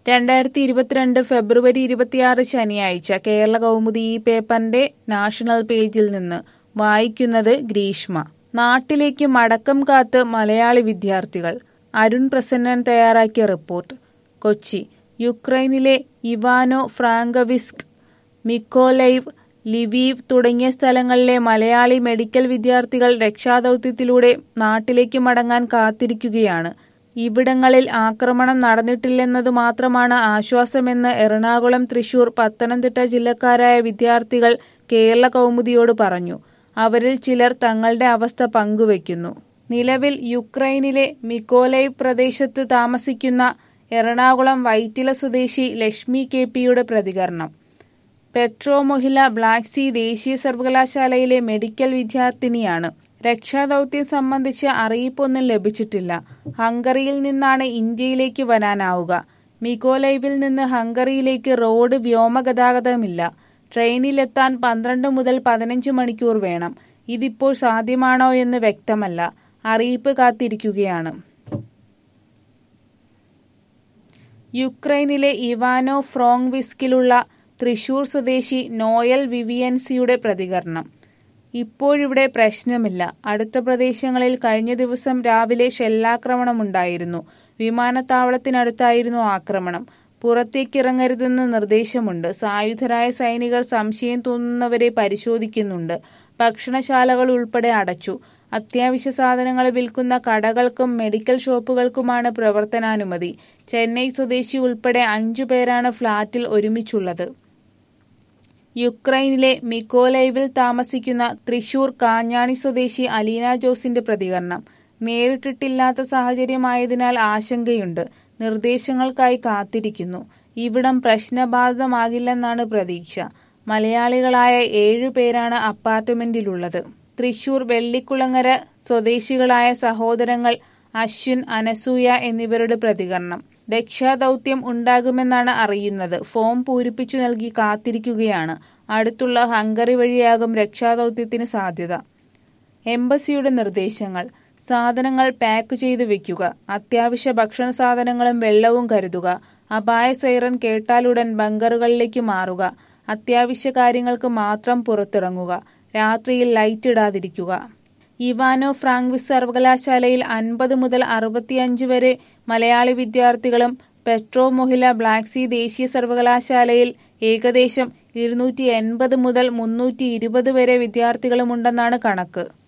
രണ്ടായിരത്തി ഇരുപത്തിരണ്ട് ഫെബ്രുവരി ഇരുപത്തിയാറ് ശനിയാഴ്ച കേരള കൗമുദി ഈ പേപ്പറിന്റെ നാഷണൽ പേജിൽ നിന്ന് വായിക്കുന്നത് ഗ്രീഷ്മ നാട്ടിലേക്ക് മടക്കം കാത്ത് മലയാളി വിദ്യാർത്ഥികൾ അരുൺ പ്രസന്നൻ തയ്യാറാക്കിയ റിപ്പോർട്ട് കൊച്ചി യുക്രൈനിലെ ഇവാനോ ഫ്രാങ്കവിസ്ക് മിക്കോലൈവ് ലിവീവ് തുടങ്ങിയ സ്ഥലങ്ങളിലെ മലയാളി മെഡിക്കൽ വിദ്യാർത്ഥികൾ രക്ഷാദൌത്യത്തിലൂടെ നാട്ടിലേക്ക് മടങ്ങാൻ കാത്തിരിക്കുകയാണ് ഇവിടങ്ങളിൽ ആക്രമണം നടന്നിട്ടില്ലെന്നതു മാത്രമാണ് ആശ്വാസമെന്ന് എറണാകുളം തൃശൂർ പത്തനംതിട്ട ജില്ലക്കാരായ വിദ്യാർത്ഥികൾ കേരള കൗമുദിയോട് പറഞ്ഞു അവരിൽ ചിലർ തങ്ങളുടെ അവസ്ഥ പങ്കുവയ്ക്കുന്നു നിലവിൽ യുക്രൈനിലെ മിക്കോലൈവ് പ്രദേശത്ത് താമസിക്കുന്ന എറണാകുളം വൈറ്റില സ്വദേശി ലക്ഷ്മി കെ പിയുടെ പ്രതികരണം പെട്രോമൊഹില ബ്ലാക്ക് സീ ദേശീയ സർവകലാശാലയിലെ മെഡിക്കൽ വിദ്യാർത്ഥിനിയാണ് രക്ഷാദൌത്യം സംബന്ധിച്ച് അറിയിപ്പൊന്നും ലഭിച്ചിട്ടില്ല ഹംഗറിയിൽ നിന്നാണ് ഇന്ത്യയിലേക്ക് വരാനാവുക മിക്കോലൈവിൽ നിന്ന് ഹംഗറിയിലേക്ക് റോഡ് വ്യോമഗതാഗതമില്ല ട്രെയിനിലെത്താൻ പന്ത്രണ്ട് മുതൽ പതിനഞ്ച് മണിക്കൂർ വേണം ഇതിപ്പോൾ സാധ്യമാണോ എന്ന് വ്യക്തമല്ല അറിയിപ്പ് കാത്തിരിക്കുകയാണ് യുക്രൈനിലെ ഇവാനോ ഫ്രോങ്വിസ്കിലുള്ള തൃശൂർ സ്വദേശി നോയൽ വിവിയൻസിയുടെ പ്രതികരണം ഇപ്പോഴിവിടെ പ്രശ്നമില്ല അടുത്ത പ്രദേശങ്ങളിൽ കഴിഞ്ഞ ദിവസം രാവിലെ ഷെല്ലാക്രമണമുണ്ടായിരുന്നു വിമാനത്താവളത്തിനടുത്തായിരുന്നു ആക്രമണം പുറത്തേക്കിറങ്ങരുതെന്ന് നിർദ്ദേശമുണ്ട് സായുധരായ സൈനികർ സംശയം തോന്നുന്നവരെ പരിശോധിക്കുന്നുണ്ട് ഭക്ഷണശാലകൾ ഉൾപ്പെടെ അടച്ചു അത്യാവശ്യ സാധനങ്ങൾ വിൽക്കുന്ന കടകൾക്കും മെഡിക്കൽ ഷോപ്പുകൾക്കുമാണ് പ്രവർത്തനാനുമതി ചെന്നൈ സ്വദേശി ഉൾപ്പെടെ അഞ്ചു പേരാണ് ഫ്ളാറ്റിൽ ഒരുമിച്ചുള്ളത് യുക്രൈനിലെ മിക്കോലൈവിൽ താമസിക്കുന്ന തൃശൂർ കാഞ്ഞാണി സ്വദേശി അലീന ജോസിന്റെ പ്രതികരണം നേരിട്ടിട്ടില്ലാത്ത സാഹചര്യമായതിനാൽ ആശങ്കയുണ്ട് നിർദ്ദേശങ്ങൾക്കായി കാത്തിരിക്കുന്നു ഇവിടം പ്രശ്നബാധിതമാകില്ലെന്നാണ് പ്രതീക്ഷ മലയാളികളായ ഏഴു പേരാണ് അപ്പാർട്ട്മെന്റിലുള്ളത് തൃശൂർ വെള്ളിക്കുളങ്ങര സ്വദേശികളായ സഹോദരങ്ങൾ അശ്വിൻ അനസൂയ എന്നിവരുടെ പ്രതികരണം രക്ഷാദൌത്യം ഉണ്ടാകുമെന്നാണ് അറിയുന്നത് ഫോം പൂരിപ്പിച്ചു നൽകി കാത്തിരിക്കുകയാണ് അടുത്തുള്ള ഹംഗറി വഴിയാകും രക്ഷാദൌത്യത്തിന് സാധ്യത എംബസിയുടെ നിർദ്ദേശങ്ങൾ സാധനങ്ങൾ പാക്ക് ചെയ്ത് വെക്കുക അത്യാവശ്യ ഭക്ഷണ സാധനങ്ങളും വെള്ളവും കരുതുക അപായ സൈറൻ കേട്ടാലുടൻ ബങ്കറുകളിലേക്ക് മാറുക അത്യാവശ്യ കാര്യങ്ങൾക്ക് മാത്രം പുറത്തിറങ്ങുക രാത്രിയിൽ ലൈറ്റ് ഇടാതിരിക്കുക ഇവാനോ ഫ്രാങ്ക്വിസ് സർവകലാശാലയിൽ അൻപത് മുതൽ അറുപത്തിയഞ്ച് വരെ മലയാളി വിദ്യാർത്ഥികളും പെട്രോ മൊഹില ബ്ലാക്ക് സീ ദേശീയ സർവകലാശാലയിൽ ഏകദേശം ഇരുന്നൂറ്റി എൺപത് മുതൽ മുന്നൂറ്റി ഇരുപത് വരെ വിദ്യാർത്ഥികളുമുണ്ടെന്നാണ് കണക്ക്